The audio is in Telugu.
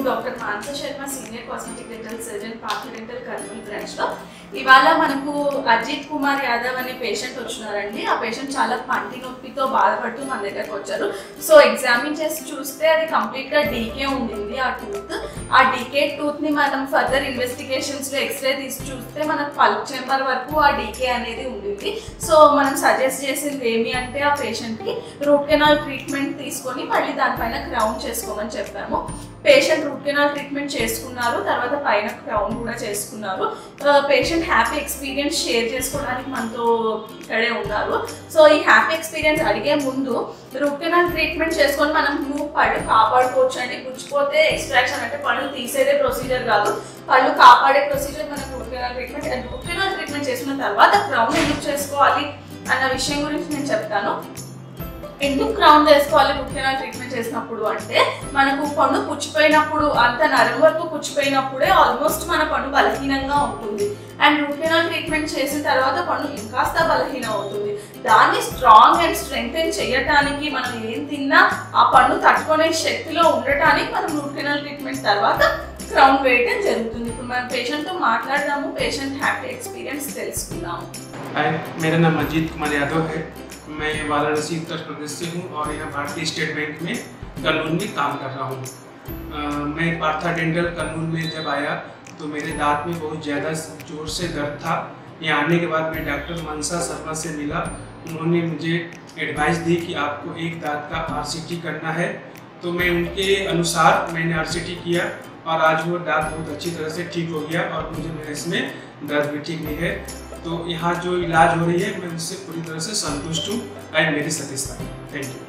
doctor Manasa Sharma senior cosmetic dental surgeon Partha dental Kurnool branch లో ఇవాళ మనకు అజిత్ కుమార్ యాదవ్ అనే పేషెంట్ వచ్చినారండి ఆ పేషెంట్ చాలా పంటి నొప్పితో బాధపడుతూ మన దగ్గరకు వచ్చారు సో ఎగ్జామిన్ చేసి చూస్తే అది కంప్లీట్ గా డీకే ఉండింది ఆ టూత్ ఆ డీకే టూత్ ని మనం ఫర్దర్ ఇన్వెస్టిగేషన్స్ లో ఎక్స్రే తీసి చూస్తే మనకు పల్ప్ చెంబర్ వరకు ఆ డీకే అనేది ఉండింది సో మనం సజెస్ట్ చేసింది ఏమి అంటే ఆ పేషెంట్ కి రూట్ కెనాల్ ట్రీట్మెంట్ తీసుకొని మళ్ళీ దానిపైన క్రౌన్ చేసుకోమని చెప్పాము పేషెంట్ రూట్ కెనాల్ ట్రీట్మెంట్ చేసుకున్నారు తర్వాత పైన క్రౌన్ కూడా చేసుకున్నారు పేషెంట్ హ్యాపీ ఎక్స్పీరియన్స్ షేర్ చేసుకోవడానికి మనతో ఇక్కడే ఉన్నారు సో ఈ హ్యాపీ ఎక్స్పీరియన్స్ అడిగే ముందు రూట్ కెనాల్ ట్రీట్మెంట్ చేసుకొని మనం నువ్వు పళ్ళు కాపాడుకోవచ్చు అండి పుచ్చిపోతే ఎక్స్ట్రాక్షన్ అంటే పళ్ళు తీసేదే ప్రొసీజర్ కాదు పళ్ళు కాపాడే ప్రొసీజర్ మనం root canal treatment and root canal treatment చేసుకున్న తర్వాత క్రౌన్ ఎందుకు చేసుకోవాలి అన్న విషయం గురించి నేను చెప్తాను ఎందుకు క్రౌన్ చేసుకోవాలి ముఖ్యంగా ట్రీట్మెంట్ చేసినప్పుడు అంటే మనకు పన్ను పుచ్చిపోయినప్పుడు అంత నరం వరకు పుచ్చిపోయినప్పుడే ఆల్మోస్ట్ మన పన్ను బలహీనంగా ఉంటుంది అండ్ రూట్ కెనాల్ ట్రీట్మెంట్ చేసిన తర్వాత పన్ను ఇంకాస్త బలహీనం అవుతుంది దాన్ని స్ట్రాంగ్ అండ్ స్ట్రెంగ్తెన్ చేయటానికి మనం ఏం తిన్నా ఆ పన్ను తట్టుకునే శక్తిలో ఉండటానికి మనం రూట్ కెనాల్ ట్రీట్మెంట్ తర్వాత క్రౌన్ వేయటం జరుగుతుంది ఇప్పుడు మనం పేషెంట్తో మాట్లాడదాము పేషెంట్ హ్యాపీ ఎక్స్పీరియన్స్ తెలుసుకుందాము हाय मेरा नाम अजीत कुमार यादव है मैं वाराणसी उत्तर प्रदेश से हूँ और यहाँ भारतीय स्टेट बैंक में कनून में काम कर रहा हूँ अ, मैं पार्था डेंटल कनून में जब आया तो मेरे दांत में बहुत ज़्यादा जोर से दर्द था यहाँ आने के बाद मैं डॉक्टर मनसा शर्मा से मिला उन्होंने मुझे एडवाइस दी कि आपको एक दांत का आर करना है तो मैं उनके अनुसार मैंने आर किया और आज वो दांत बहुत अच्छी तरह से ठीक हो गया और मुझे मेरे इसमें दर्द भी ठीक नहीं है तो यहाँ जो इलाज हो रही है मैं उससे पूरी तरह से संतुष्ट हूँ I am very satisfied thank you